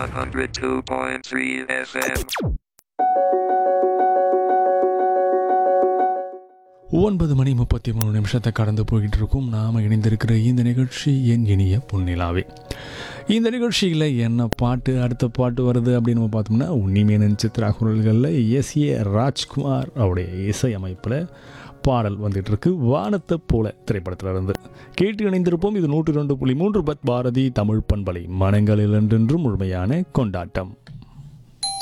102.3 FM. ஒன்பது மணி முப்பத்தி மூணு நிமிஷத்தை கடந்து போய்கிட்டு இருக்கும் நாம் இணைந்திருக்கிற இந்த நிகழ்ச்சி என் இனிய பொன்னிலாவே இந்த நிகழ்ச்சியில் என்ன பாட்டு அடுத்த பாட்டு வருது அப்படின்னு நம்ம பார்த்தோம்னா உன்னிமேனன் சித்ரா குரல்களில் எஸ் ஏ ராஜ்குமார் அவருடைய இசை அமைப்பில் பாடல் வந்துட்டு இருக்கு வானத்தை போல திரைப்படத்தில் இருந்து கேட்டு இணைந்திருப்போம் இது நூற்று ரெண்டு புள்ளி மூன்று பத் பாரதி தமிழ் பண்பலை மனங்களில் என்றென்றும் முழுமையான கொண்டாட்டம்